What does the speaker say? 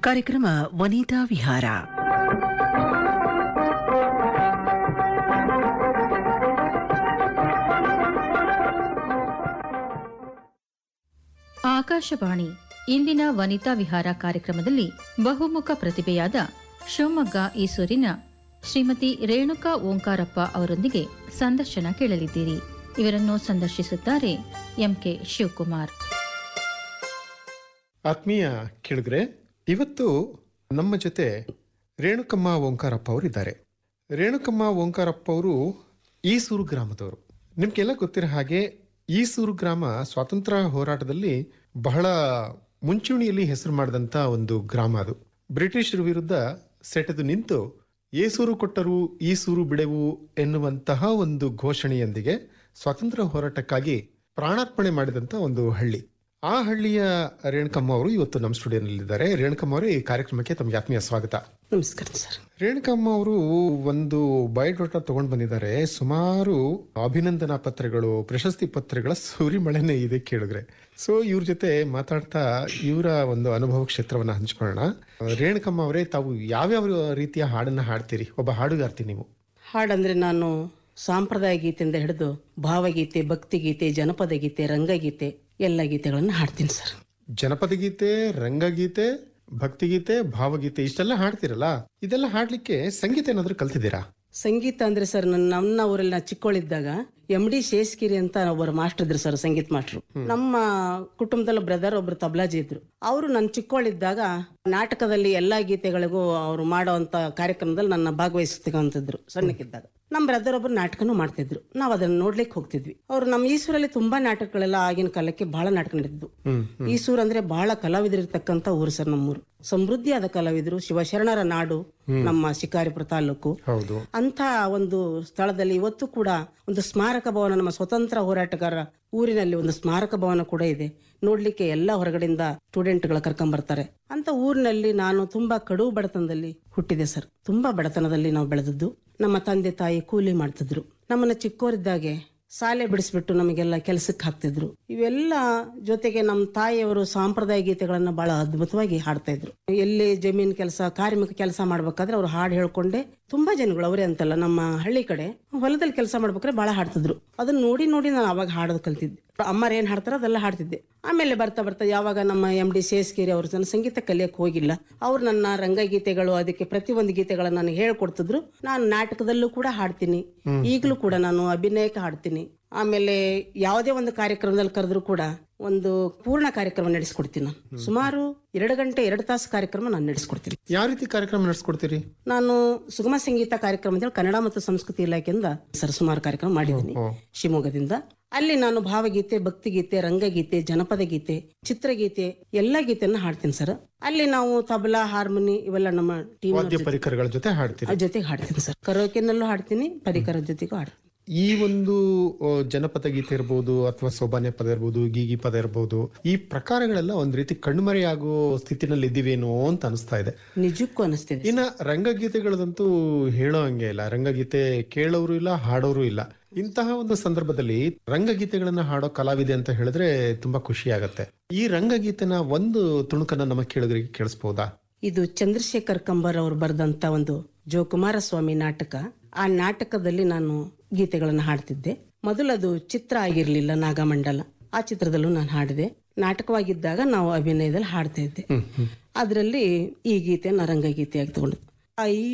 ಕಾರ್ಯಕ್ರಮ ವನಿತಾ ವಿಹಾರ ಆಕಾಶವಾಣಿ ಇಂದಿನ ವನಿತಾ ವಿಹಾರ ಕಾರ್ಯಕ್ರಮದಲ್ಲಿ ಬಹುಮುಖ ಪ್ರತಿಭೆಯಾದ ಶಿವಮೊಗ್ಗ ಈಸೂರಿನ ಶ್ರೀಮತಿ ರೇಣುಕಾ ಓಂಕಾರಪ್ಪ ಅವರೊಂದಿಗೆ ಸಂದರ್ಶನ ಕೇಳಲಿದ್ದೀರಿ ಇವರನ್ನು ಸಂದರ್ಶಿಸುತ್ತಾರೆ ಎಂಕೆ ಶಿವಕುಮಾರ್ ಆತ್ಮೀಯ ಕೇಳಿದ್ರೆ ಇವತ್ತು ನಮ್ಮ ಜೊತೆ ರೇಣುಕಮ್ಮ ಓಂಕಾರಪ್ಪ ಅವರು ಇದ್ದಾರೆ ರೇಣುಕಮ್ಮ ಓಂಕಾರಪ್ಪ ಅವರು ಈಸೂರು ಗ್ರಾಮದವರು ನಿಮ್ಗೆಲ್ಲ ಗೊತ್ತಿರೋ ಹಾಗೆ ಈಸೂರು ಗ್ರಾಮ ಸ್ವಾತಂತ್ರ್ಯ ಹೋರಾಟದಲ್ಲಿ ಬಹಳ ಮುಂಚೂಣಿಯಲ್ಲಿ ಹೆಸರು ಮಾಡಿದಂಥ ಒಂದು ಗ್ರಾಮ ಅದು ಬ್ರಿಟಿಷರ ವಿರುದ್ಧ ಸೆಟೆದು ನಿಂತು ಏಸೂರು ಕೊಟ್ಟರು ಈಸೂರು ಬಿಡೆವು ಎನ್ನುವಂತಹ ಒಂದು ಘೋಷಣೆಯೊಂದಿಗೆ ಸ್ವಾತಂತ್ರ್ಯ ಹೋರಾಟಕ್ಕಾಗಿ ಪ್ರಾಣಾರ್ಪಣೆ ಮಾಡಿದಂಥ ಒಂದು ಹಳ್ಳಿ ಆ ಹಳ್ಳಿಯ ರೇಣುಕಮ್ಮ ಅವರು ಇವತ್ತು ನಮ್ಮ ಸ್ಟುಡಿಯೋನಲ್ಲಿದ್ದಾರೆ ರೇಣುಕಮ್ಮ ಅವರು ಈ ಕಾರ್ಯಕ್ರಮಕ್ಕೆ ತಮಗೆ ಆತ್ಮೀಯ ಸ್ವಾಗತ ನಮಸ್ಕಾರ ಸರ್ ರೇಣುಕಮ್ಮ ಅವರು ಒಂದು ಬಯೋಡಾಟಾ ತಗೊಂಡು ಬಂದಿದ್ದಾರೆ ಸುಮಾರು ಅಭಿನಂದನಾ ಪತ್ರಗಳು ಪ್ರಶಸ್ತಿ ಪತ್ರಗಳ ಸುರಿಮಳೆನೇ ಇದೆ ಕೇಳಿದ್ರೆ ಸೊ ಇವ್ರ ಜೊತೆ ಮಾತಾಡ್ತಾ ಇವರ ಒಂದು ಅನುಭವ ಕ್ಷೇತ್ರವನ್ನ ಹಂಚ್ಕೊಳ್ಳೋಣ ರೇಣುಕಮ್ಮ ಅವರೇ ತಾವು ಯಾವ್ಯಾವ ರೀತಿಯ ಹಾಡನ್ನ ಹಾಡ್ತೀರಿ ಒಬ್ಬ ಹಾಡುಗಾರ್ತಿ ನೀವು ಹಾಡಂದ್ರೆ ನಾನು ಸಾಂಪ್ರದಾಯ ಗೀತೆಯಿಂದ ಹಿಡಿದು ಭಾವಗೀತೆ ಭಕ್ತಿಗೀತೆ ಜನಪದ ಗೀತೆ ರಂಗಗೀತೆ ಎಲ್ಲ ಗೀತೆಗಳನ್ನು ಹಾಡ್ತೀನಿ ಸರ್ ಜನಪದ ಗೀತೆ ರಂಗಗೀತೆ ಭಕ್ತಿಗೀತೆ ಭಾವಗೀತೆ ಇಷ್ಟೆಲ್ಲ ಹಾಡ್ತಿರಲ್ಲ ಇದೆಲ್ಲ ಹಾಡ್ಲಿಕ್ಕೆ ಸಂಗೀತ ಏನಾದ್ರೂ ಕಲ್ತಿದ್ದೀರಾ ಸಂಗೀತ ಅಂದ್ರೆ ಸರ್ ನನ್ನ ನಮ್ಮ ಊರಲ್ಲಿ ನಾ ಚಿಕ್ಕವಳಿದ್ದಾಗ ಎಂ ಡಿ ಶೇಷ್ಗಿರಿ ಅಂತ ಒಬ್ಬರು ಮಾಸ್ಟರ್ ಇದ್ರು ಸರ್ ಸಂಗೀತ ಮಾಸ್ಟ್ರು ನಮ್ಮ ಕುಟುಂಬದಲ್ಲಿ ಬ್ರದರ್ ಒಬ್ರು ತಬ್ಲಾಜಿ ಇದ್ರು ಅವರು ನನ್ನ ಚಿಕ್ಕವಳಿದ್ದಾಗ ನಾಟಕದಲ್ಲಿ ಎಲ್ಲಾ ಗೀತೆಗಳಿಗೂ ಅವರು ಮಾಡುವಂತ ಕಾರ್ಯಕ್ರಮದಲ್ಲಿ ನನ್ನ ಭಾಗವಹಿಸ್ತಿದ್ರು ಸಣ್ಣಕ್ಕಿದ್ದಾಗ ನಮ್ಮ ಬ್ರದರ್ ಒಬ್ರು ನಾಟಕನೂ ಮಾಡ್ತಿದ್ರು ನಾವು ಅದನ್ನ ನೋಡ್ಲಿಕ್ಕೆ ಹೋಗ್ತಿದ್ವಿ ಅವ್ರು ನಮ್ಮ ಈಸೂರಲ್ಲಿ ತುಂಬಾ ನಾಟಕಗಳೆಲ್ಲ ಆಗಿನ ಕಾಲಕ್ಕೆ ಬಹಳ ನಾಟಕ ನಡೆದಿದ್ವು ಈಸೂರ್ ಅಂದ್ರೆ ಬಹಳ ಕಲಾವಿದರಿರ್ತಕ್ಕಂತ ಊರು ಸರ್ ನಮ್ಮೂರು ಸಮೃದ್ಧಿಯಾದ ಕಲಾವಿದರು ಶಿವಶರಣರ ನಾಡು ನಮ್ಮ ಶಿಕಾರಿಪುರ ತಾಲೂಕು ಹೌದು ಅಂತ ಒಂದು ಸ್ಥಳದಲ್ಲಿ ಇವತ್ತು ಕೂಡ ಒಂದು ಸ್ಮಾರಕ ಭವನ ನಮ್ಮ ಸ್ವತಂತ್ರ ಹೋರಾಟಗಾರ ಊರಿನಲ್ಲಿ ಒಂದು ಸ್ಮಾರಕ ಭವನ ಕೂಡ ಇದೆ ನೋಡ್ಲಿಕ್ಕೆ ಎಲ್ಲ ಹೊರಗಡೆಯಿಂದ ಸ್ಟೂಡೆಂಟ್ಗಳ ಕರ್ಕೊಂಡ್ ಬರ್ತಾರೆ ಅಂತ ಊರಿನಲ್ಲಿ ನಾನು ತುಂಬಾ ಕಡು ಬಡತನದಲ್ಲಿ ಹುಟ್ಟಿದೆ ಸರ್ ತುಂಬಾ ಬಡತನದಲ್ಲಿ ನಾವು ಬೆಳೆದದ್ದು ನಮ್ಮ ತಂದೆ ತಾಯಿ ಕೂಲಿ ಮಾಡ್ತಿದ್ರು ನಮ್ಮನ್ನ ಚಿಕ್ಕೋರಿದ್ದಾಗೆ ಶಾಲೆ ಬಿಡಿಸ್ಬಿಟ್ಟು ನಮಗೆಲ್ಲ ಕೆಲಸಕ್ಕೆ ಹಾಕ್ತಿದ್ರು ಇವೆಲ್ಲ ಜೊತೆಗೆ ನಮ್ಮ ತಾಯಿಯವರು ಸಾಂಪ್ರದಾಯ ಗೀತೆಗಳನ್ನ ಬಹಳ ಅದ್ಭುತವಾಗಿ ಹಾಡ್ತಾ ಇದ್ರು ಎಲ್ಲಿ ಜಮೀನ್ ಕೆಲಸ ಕಾರ್ಮಿಕ ಕೆಲಸ ಮಾಡ್ಬೇಕಾದ್ರೆ ಅವ್ರು ಹಾಡು ಹೇಳ್ಕೊಂಡೆ ತುಂಬಾ ಜನಗಳು ಅವರೇ ಅಂತಲ್ಲ ನಮ್ಮ ಹಳ್ಳಿ ಕಡೆ ಹೊಲದಲ್ಲಿ ಕೆಲಸ ಮಾಡ್ಬೇಕಾದ್ರೆ ಬಹಳ ಹಾಡ್ತಿದ್ರು ಅದನ್ನ ನೋಡಿ ನೋಡಿ ನಾನು ಅವಾಗ ಹಾಡೋದು ಕಲ್ತಿದ್ದೆ ಅಮ್ಮರು ಏನ್ ಹಾಡ್ತಾರೋ ಅದೆಲ್ಲ ಹಾಡ್ತಿದ್ದೆ ಆಮೇಲೆ ಬರ್ತಾ ಬರ್ತಾ ಯಾವಾಗ ನಮ್ಮ ಎಂ ಡಿ ಶೇಷ್ಗಿರಿ ಅವರು ನನ್ನ ಸಂಗೀತ ಕಲಿಯಕ್ಕೆ ಹೋಗಿಲ್ಲ ಅವ್ರು ನನ್ನ ರಂಗಗೀತೆಗಳು ಅದಕ್ಕೆ ಪ್ರತಿಯೊಂದು ಗೀತೆಗಳನ್ನ ನನಗೆ ಹೇಳ್ಕೊಡ್ತಿದ್ರು ನಾನು ನಾಟಕದಲ್ಲೂ ಕೂಡ ಹಾಡ್ತೀನಿ ಈಗಲೂ ಕೂಡ ನಾನು ಅಭಿನಯಕ್ಕೆ ಹಾಡ್ತೀನಿ ಆಮೇಲೆ ಯಾವುದೇ ಒಂದು ಕಾರ್ಯಕ್ರಮದಲ್ಲಿ ಕರೆದ್ರು ಕೂಡ ಒಂದು ಪೂರ್ಣ ಕಾರ್ಯಕ್ರಮ ನಡೆಸ್ಕೊಡ್ತೀನಿ ನಾನು ಸುಮಾರು ಎರಡು ಗಂಟೆ ಎರಡು ತಾಸು ಕಾರ್ಯಕ್ರಮ ನಾನು ನಡೆಸ್ಕೊಡ್ತೀನಿ ಯಾವ ರೀತಿ ಕಾರ್ಯಕ್ರಮ ನಡೆಸ್ಕೊಡ್ತೀರಿ ನಾನು ಸುಗಮ ಸಂಗೀತ ಕಾರ್ಯಕ್ರಮದಲ್ಲಿ ಕನ್ನಡ ಮತ್ತು ಸಂಸ್ಕೃತಿ ಇಲಾಖೆಯಿಂದ ಸರ್ ಸುಮಾರು ಕಾರ್ಯಕ್ರಮ ಮಾಡಿದ್ದೀನಿ ಶಿವಮೊಗ್ಗದಿಂದ ಅಲ್ಲಿ ನಾನು ಭಾವಗೀತೆ ಭಕ್ತಿಗೀತೆ ರಂಗಗೀತೆ ಜನಪದ ಗೀತೆ ಚಿತ್ರಗೀತೆ ಎಲ್ಲ ಗೀತೆಯನ್ನ ಹಾಡ್ತೀನಿ ಸರ್ ಅಲ್ಲಿ ನಾವು ತಬಲಾ ಹಾರ್ಮೋನಿ ಇವೆಲ್ಲ ನಮ್ಮ ಟೀಮ್ ವಾದ್ಯ ಪರಿಕರಗಳ ಜೊತೆ ಹಾಡ್ತೀರಿ ಜೊತೆಗೆ ಹಾಡ್ತೀನಿ ಸರ್ ಕರೋಕೆನಲ್ಲೂ ಹಾಡ್ತೀನಿ ಪರಿಕರ ಜೊತೆಗೂ ಹಾಡ್ತೀನಿ ಈ ಒಂದು ಆ, ಜನಪದ ಗೀತೆ ಇರ್ಬೋದು ಅಥವಾ ಸೋಬಾನೆ ಪದ ಇರ್ಬೋದು ಗೀಗಿ ಪದ ಇರ್ಬೋದು ಈ ಪ್ರಕಾರಗಳೆಲ್ಲ ಒಂದ್ ರೀತಿ ಕಣ್ಮರೆಯಾಗೋ ಸ್ಥಿತಿನಲ್ಲಿ ಇದ್ದೀವೇನೋ ಅಂತ ಅನಿಸ್ತಾ ಇದೆ ನಿಜಕ್ಕೂ ಅನಿಸ್ತಿದೆ ಇನ್ನ ರಂಗಗೀತೆಗಳದಂತೂ ಹೇಳೋ ಹಂಗೆ ಇಲ್ಲ ರಂಗಗೀತೆ ಕೇಳೋರು ಇಲ್ಲ ಹಾಡೋರು ಇಲ್ಲ ಇಂತಹ ಒಂದು ಸಂದರ್ಭದಲ್ಲಿ ರಂಗಗೀತೆಗಳನ್ನ ಹಾಡೋ ಕಲಾವಿದೆ ಅಂತ ಹೇಳಿದ್ರೆ ತುಂಬಾ ಖುಷಿ ಆಗತ್ತೆ ಈ ರಂಗಗೀತೆನ ಒಂದು ತುಣುಕನ್ನ ನಮ್ಮ ಕೇಳಿದ್ರಿಗೆ ಕೇಳಿಸ್ಬೋದಾ ಇದು ಚಂದ್ರಶೇಖರ್ ಕಂಬರ್ ಅವರು ಬರೆದಂತ ಒಂದು ಜೋ ಕುಮಾರಸ್ವಾಮಿ ನಾಟಕ ಆ ನಾಟಕದಲ್ಲಿ ನಾನು ಗೀತೆಗಳನ್ನು ಹಾಡ್ತಿದ್ದೆ ಮೊದಲದು ಚಿತ್ರ ಆಗಿರ್ಲಿಲ್ಲ ನಾಗಮಂಡಲ ಆ ಚಿತ್ರದಲ್ಲೂ ನಾನು ಹಾಡಿದೆ ನಾಟಕವಾಗಿದ್ದಾಗ ನಾವು ಅಭಿನಯದಲ್ಲಿ ಹಾಡ್ತಾ ಇದ್ದೆ ಅದರಲ್ಲಿ ಈ ಗೀತೆ ರಂಗಗೀತೆಯಾಗಿ ತಗೊಂಡು ಆ ಈ